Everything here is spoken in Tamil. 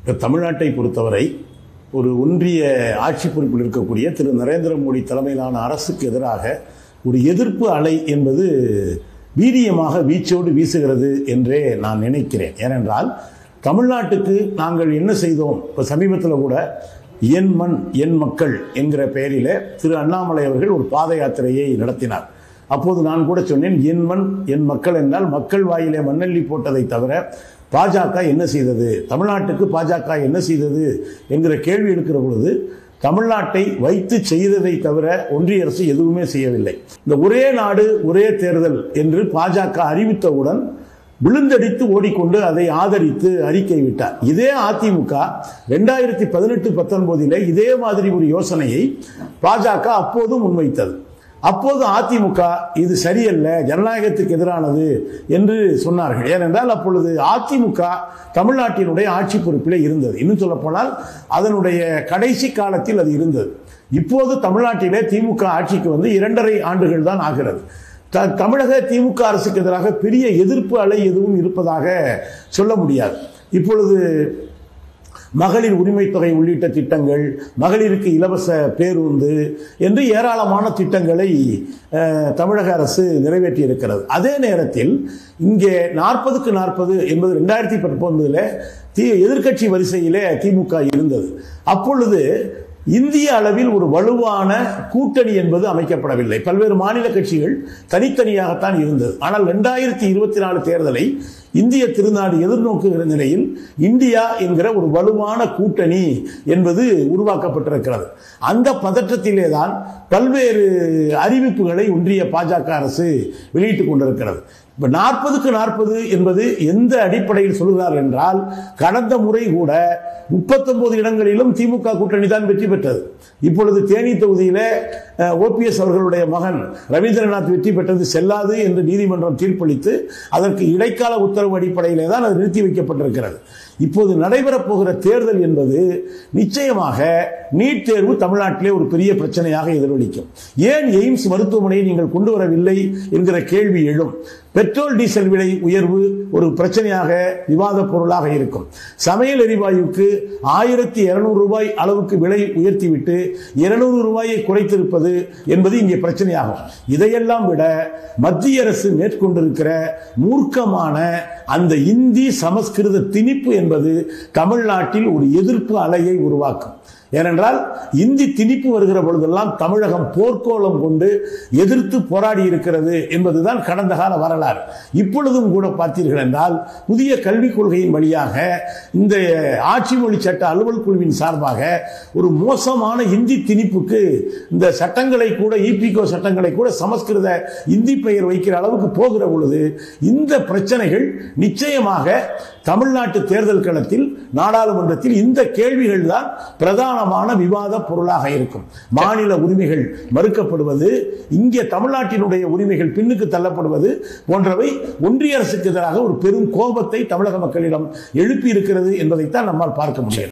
இப்ப தமிழ்நாட்டை பொறுத்தவரை ஒரு ஒன்றிய ஆட்சி பொறுப்பில் இருக்கக்கூடிய திரு நரேந்திர மோடி தலைமையிலான அரசுக்கு எதிராக ஒரு எதிர்ப்பு அலை என்பது வீரியமாக வீச்சோடு வீசுகிறது என்றே நான் நினைக்கிறேன் ஏனென்றால் தமிழ்நாட்டுக்கு நாங்கள் என்ன செய்தோம் இப்போ சமீபத்தில் கூட என் மண் என் மக்கள் என்கிற பெயரில் திரு அண்ணாமலை அவர்கள் ஒரு பாத யாத்திரையை நடத்தினார் அப்போது நான் கூட சொன்னேன் என் மண் என் மக்கள் என்றால் மக்கள் வாயிலே மண்ணள்ளி போட்டதை தவிர பாஜக என்ன செய்தது தமிழ்நாட்டுக்கு பாஜக என்ன செய்தது என்கிற கேள்வி எடுக்கிற பொழுது தமிழ்நாட்டை வைத்து செய்ததை தவிர ஒன்றிய அரசு எதுவுமே செய்யவில்லை இந்த ஒரே நாடு ஒரே தேர்தல் என்று பாஜக அறிவித்தவுடன் விழுந்தடித்து ஓடிக்கொண்டு அதை ஆதரித்து அறிக்கை விட்டார் இதே அதிமுக ரெண்டாயிரத்தி பதினெட்டு பத்தொன்பதிலே இதே மாதிரி ஒரு யோசனையை பாஜக அப்போதும் முன்வைத்தது அப்போது அதிமுக இது சரியல்ல ஜனநாயகத்துக்கு எதிரானது என்று சொன்னார்கள் ஏனென்றால் அப்பொழுது அதிமுக தமிழ்நாட்டினுடைய ஆட்சி பொறுப்பிலே இருந்தது இன்னும் சொல்லப்போனால் அதனுடைய கடைசி காலத்தில் அது இருந்தது இப்போது தமிழ்நாட்டிலே திமுக ஆட்சிக்கு வந்து இரண்டரை ஆண்டுகள் தான் ஆகிறது த தமிழக திமுக அரசுக்கு எதிராக பெரிய எதிர்ப்பு அலை எதுவும் இருப்பதாக சொல்ல முடியாது இப்பொழுது மகளிர் உரிமை தொகை உள்ளிட்ட திட்டங்கள் மகளிருக்கு இலவச பேருந்து என்று ஏராளமான திட்டங்களை அஹ், தமிழக அரசு நிறைவேற்றி இருக்கிறது அதே நேரத்தில் இங்கே நாற்பதுக்கு நாற்பது என்பது ரெண்டாயிரத்தி பத்தொன்பதுல தி எதிர்க்கட்சி வரிசையிலே திமுக இருந்தது அப்பொழுது இந்திய அளவில் ஒரு வலுவான கூட்டணி என்பது அமைக்கப்படவில்லை பல்வேறு மாநில கட்சிகள் தனித்தனியாகத்தான் இருந்தது ஆனால் ரெண்டாயிரத்தி இருபத்தி நாலு தேர்தலை இந்திய திருநாடு எதிர்நோக்குகிற நிலையில் இந்தியா என்கிற ஒரு வலுவான கூட்டணி என்பது உருவாக்கப்பட்டிருக்கிறது அந்த பதற்றத்திலே தான் பல்வேறு அறிவிப்புகளை ஒன்றிய பாஜக அரசு வெளியிட்டுக் கொண்டிருக்கிறது இப்ப நாற்பதுக்கு நாற்பது என்பது எந்த அடிப்படையில் சொல்கிறார் என்றால் கடந்த முறை கூட முப்பத்தொன்பது இடங்களிலும் திமுக கூட்டணி தான் வெற்றி பெற்றது இப்பொழுது தேனி தொகுதியில ஓபிஎஸ் அவர்களுடைய மகன் ரவீந்திரநாத் வெற்றி பெற்றது செல்லாது என்று நீதிமன்றம் தீர்ப்பளித்து அதற்கு இடைக்கால உத்தரவு அடிப்படையிலே தான் அது நிறுத்தி வைக்கப்பட்டிருக்கிறது இப்போது நடைபெறப் போகிற தேர்தல் என்பது நிச்சயமாக நீட் தேர்வு தமிழ்நாட்டிலே ஒரு பெரிய பிரச்சனையாக எதிரொலிக்கும் ஏன் எய்ம்ஸ் மருத்துவமனையை நீங்கள் கொண்டு வரவில்லை என்கிற கேள்வி எழும் பெட்ரோல் டீசல் விலை உயர்வு ஒரு பிரச்சனையாக விவாத பொருளாக இருக்கும் சமையல் எரிவாயுக்கு ஆயிரத்தி இருநூறு ரூபாய் அளவுக்கு விலை உயர்த்திவிட்டு இருநூறு ரூபாயை குறைத்திருப்பது என்பது இங்கே பிரச்சனையாகும் இதையெல்லாம் விட மத்திய அரசு மேற்கொண்டிருக்கிற மூர்க்கமான அந்த இந்தி சமஸ்கிருத திணிப்பு என்பது தமிழ்நாட்டில் ஒரு எதிர்ப்பு அலையை உருவாக்கும் ஏனென்றால் இந்தி திணிப்பு வருகிற பொழுதெல்லாம் தமிழகம் போர்க்கோலம் கொண்டு எதிர்த்து போராடி இருக்கிறது என்பதுதான் கடந்த கால வரலாறு இப்பொழுதும் கூட பார்த்தீர்கள் என்றால் புதிய கல்விக் கொள்கையின் வழியாக இந்த ஆட்சி மொழி சட்ட அலுவல் குழுவின் சார்பாக ஒரு மோசமான இந்தி திணிப்புக்கு இந்த சட்டங்களை கூட இபிகோ சட்டங்களை கூட சமஸ்கிருத இந்தி பெயர் வைக்கிற அளவுக்கு போகிற பொழுது இந்த பிரச்சனைகள் நிச்சயமாக தமிழ்நாட்டு தேர்தல் களத்தில் நாடாளுமன்றத்தில் இந்த கேள்விகள் தான் பிரதானமான விவாத பொருளாக இருக்கும் மாநில உரிமைகள் மறுக்கப்படுவது இங்கே தமிழ்நாட்டினுடைய உரிமைகள் பின்னுக்கு தள்ளப்படுவது போன்றவை ஒன்றிய அரசுக்கு எதிராக ஒரு பெரும் கோபத்தை தமிழக மக்களிடம் எழுப்பி இருக்கிறது என்பதைத்தான் நம்மால் பார்க்க முடியும்